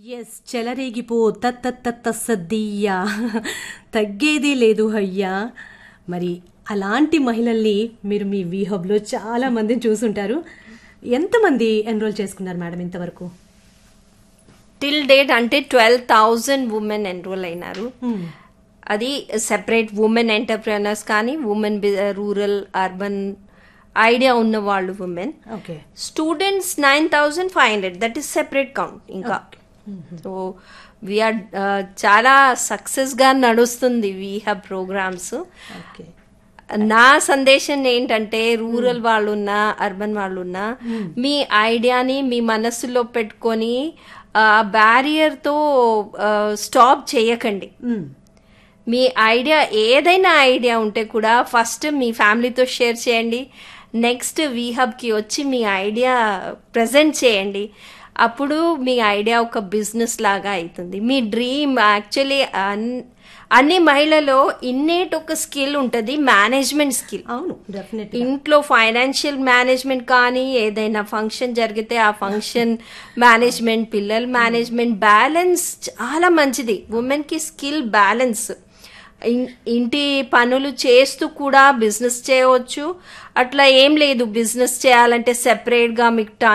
yes చెలరేగిపో తత్త సద్దీయా తగ్గేది లేదు అయ్యా మరి అలాంటి మహిళల్ని మీరు మీ వీహబ్లో చాలా మందిని చూసుంటారు ఎంతమంది ఎన్రోల్ చేసుకున్నారు మేడం ఇంతవరకు టిల్ డేట్ అంటే ట్వెల్వ్ థౌజండ్ ఉమెన్ ఎన్రోల్ అయినారు అది సెపరేట్ ఉమెన్ ఎంటర్ప్రెనర్స్ కానీ ఉమెన్ రూరల్ అర్బన్ ఐడియా ఉన్న వాళ్ళు women okay students nine thousand five hundred that is separate count ఇంకా సో వీఆర్ చాలా సక్సెస్ గా నడుస్తుంది వీ హ్యావ్ ప్రోగ్రామ్స్ ఓకే నా సందేశం ఏంటంటే రూరల్ వాళ్ళు ఉన్నా అర్బన్ వాళ్ళు ఉన్నా మీ ఐడియాని మీ మనస్సులో పెట్టుకొని ఆ బ్యారియర్ తో స్టాప్ చేయకండి మీ ఐడియా ఏదైనా ఐడియా ఉంటే కూడా ఫస్ట్ మీ ఫ్యామిలీతో షేర్ చేయండి నెక్స్ట్ కి వచ్చి మీ ఐడియా ప్రజెంట్ చేయండి అప్పుడు మీ ఐడియా ఒక బిజినెస్ లాగా అవుతుంది మీ డ్రీమ్ యాక్చువల్లీ అన్ని మహిళలో ఇన్నేట్ ఒక స్కిల్ ఉంటుంది మేనేజ్మెంట్ స్కిల్ అవును డెఫినెట్ ఇంట్లో ఫైనాన్షియల్ మేనేజ్మెంట్ కానీ ఏదైనా ఫంక్షన్ జరిగితే ఆ ఫంక్షన్ మేనేజ్మెంట్ పిల్లల మేనేజ్మెంట్ బ్యాలెన్స్ చాలా మంచిది ఉమెన్ కి స్కిల్ బ్యాలెన్స్ ఇన్- ఇంటి పనులు చేస్తూ కూడా బిజినెస్ చేయవచ్చు అట్లా ఏం లేదు బిజినెస్ చేయాలంటే సెపరేట్ గా మీకు